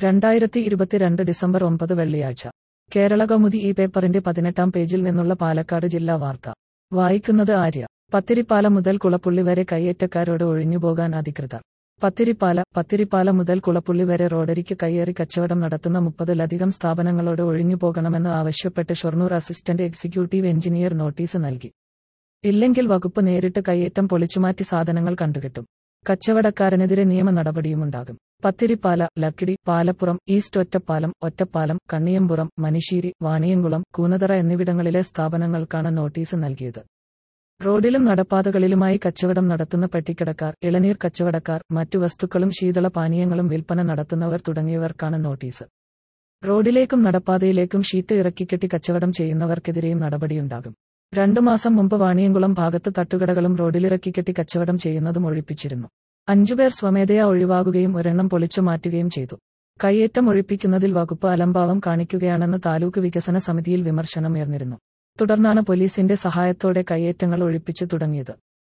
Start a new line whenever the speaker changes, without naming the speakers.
രണ്ടായിരത്തി ഇരുപത്തിരണ്ട് ഡിസംബർ ഒമ്പത് വെള്ളിയാഴ്ച കേരള കൗമുദി ഈ പേപ്പറിന്റെ പതിനെട്ടാം പേജിൽ നിന്നുള്ള പാലക്കാട് ജില്ലാ വാർത്ത വായിക്കുന്നത് ആര്യ പത്തിരിപ്പാല മുതൽ കുളപ്പുള്ളി വരെ കയ്യേറ്റക്കാരോട് ഒഴിഞ്ഞുപോകാൻ അധികൃതർ പത്തിരിപ്പാല പത്തിരിപ്പാല മുതൽ കുളപ്പുള്ളി വരെ റോഡരിക്ക് കയ്യേറി കച്ചവടം നടത്തുന്ന മുപ്പതിലധികം സ്ഥാപനങ്ങളോട് ഒഴിഞ്ഞുപോകണമെന്ന് ആവശ്യപ്പെട്ട് Shoranur assistant executive engineer notice നൽകി ഇല്ലെങ്കിൽ വകുപ്പ് നേരിട്ട് കയ്യേറ്റം പൊളിച്ചുമാറ്റി സാധനങ്ങൾ കണ്ടുകെട്ടും കച്ചവടക്കാരനെതിരെ നിയമ നടപടിയുമുണ്ടാകും പത്തിരിപ്പാല ലക്കിടി പാലപ്പുറം ഈസ്റ്റ് ഒറ്റപ്പാലം ഒറ്റപ്പാലം കണ്ണിയമ്പുറം മനിശ്ശേരി വാണിയംകുളം കൂനതറ എന്നിവിടങ്ങളിലെ സ്ഥാപനങ്ങൾക്കാണ് നോട്ടീസ് നൽകിയത് റോഡിലും നടപ്പാതകളിലുമായി കച്ചവടം നടത്തുന്ന പെട്ടിക്കടക്കാർ ഇളനീർ കച്ചവടക്കാർ മറ്റു വസ്തുക്കളും ശീതള പാനീയങ്ങളും വിൽപ്പന നടത്തുന്നവർ തുടങ്ങിയവർക്കാണ് നോട്ടീസ് റോഡിലേക്കും നടപ്പാതയിലേക്കും ഷീറ്റ് ഇറക്കിക്കെട്ടി കച്ചവടം ചെയ്യുന്നവർക്കെതിരെയും നടപടിയുണ്ടാകും രണ്ടു മാസം മുമ്പ് വാണിയംകുളം ഭാഗത്ത് തട്ടുകടകളും റോഡിലിറക്കിക്കെട്ടി കച്ചവടം ചെയ്യുന്നതും ഒഴിപ്പിച്ചിരുന്നു അഞ്ചുപേർ സ്വമേധയാ ഒഴിവാകുകയും ഒരെണ്ണം പൊളിച്ചു മാറ്റുകയും ചെയ്തു കയ്യേറ്റം ഒഴിപ്പിക്കുന്നതിൽ വകുപ്പ് അലംഭാവം കാണിക്കുകയാണെന്ന് താലൂക്ക് വികസന സമിതിയിൽ വിമർശനമുയർന്നിരുന്നു തുടർന്നാണ് പോലീസിന്റെ സഹായത്തോടെ കയ്യേറ്റങ്ങൾ ഒഴിപ്പിച്ചു തുടങ്ങിയത്